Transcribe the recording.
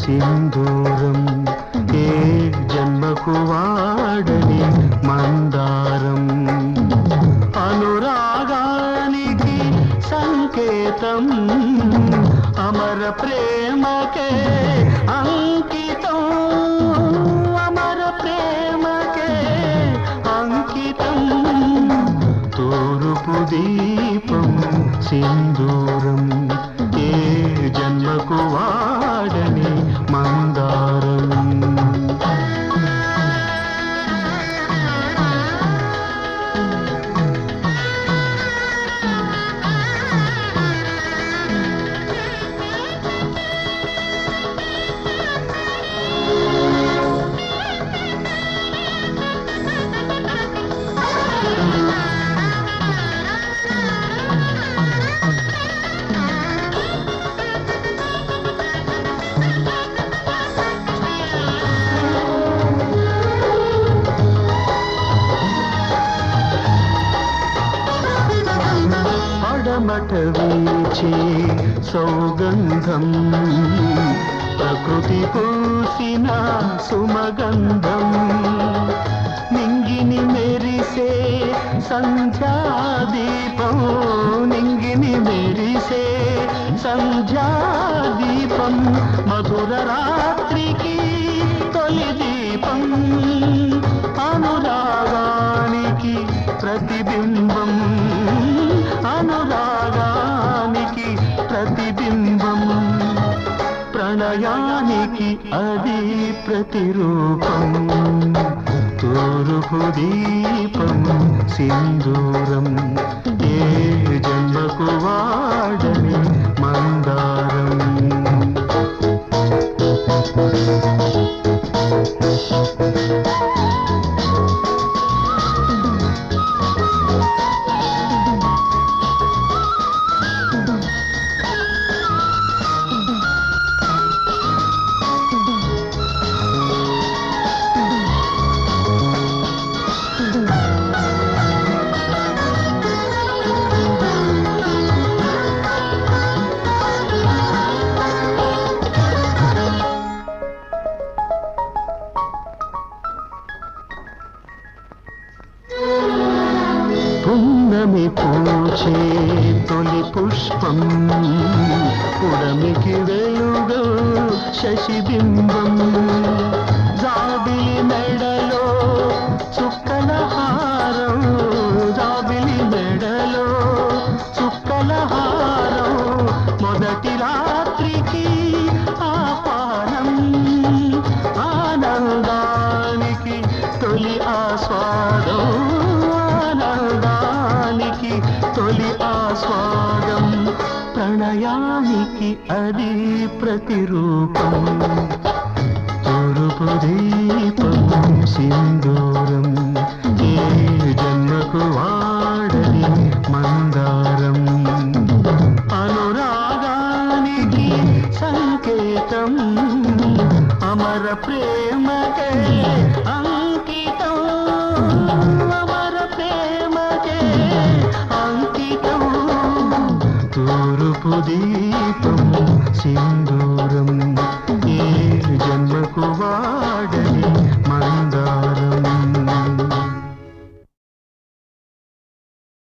సింధూరం ఏ జన్మకు వాడని మందారం అనురాగానికి సంకేతం అమర ప్రేమకే అంకితం అమర ప్రేమకే అంకితం తూర్పు దీపం సింధూరం ఏ జన్మకు వాడని మందారం పడమట వీచే సౌగంధం ప్రకృతి పూసిన సుమగంధం నింగిని మెరిసే సంధ్యాదీపం నింగిని మెరిసే సంధ్యాదీపం మధుర రాత్రికి తొలి దీపం అనురాగానికి ప్రతిబింబం అనురాగానికి ప్రతిబింబం ప్రణయానికి అది ప్రతిరూపం తూర్పు దీపం సింధూరం ఏ జన్మకు వాడని మందారం పున్నమి పూచే తొలి పుష్పం పుడమికి వెలుగు శశిబింబం జాబిలి మెడలో చుక్కల హారం జాబిలి మెడలో చుక్కల హారం మొదటి రాత్రికి ఆపానం ఆనందానికి తొలి ఆస్వాదం ఆనందానికి తొలి ఆస్వాదం ప్రణయానికి అది ప్రతిరూపం తూర్పు దీపం సింధూరం ఏ జన్మకు వాడని మందారం అనురాగానికి సంకేతం అమర ప్రేమకే అంకితం అమర ప్రేమకే అంకితం తూర్పు దీపం సింధూరం ఏ జన్మకు వా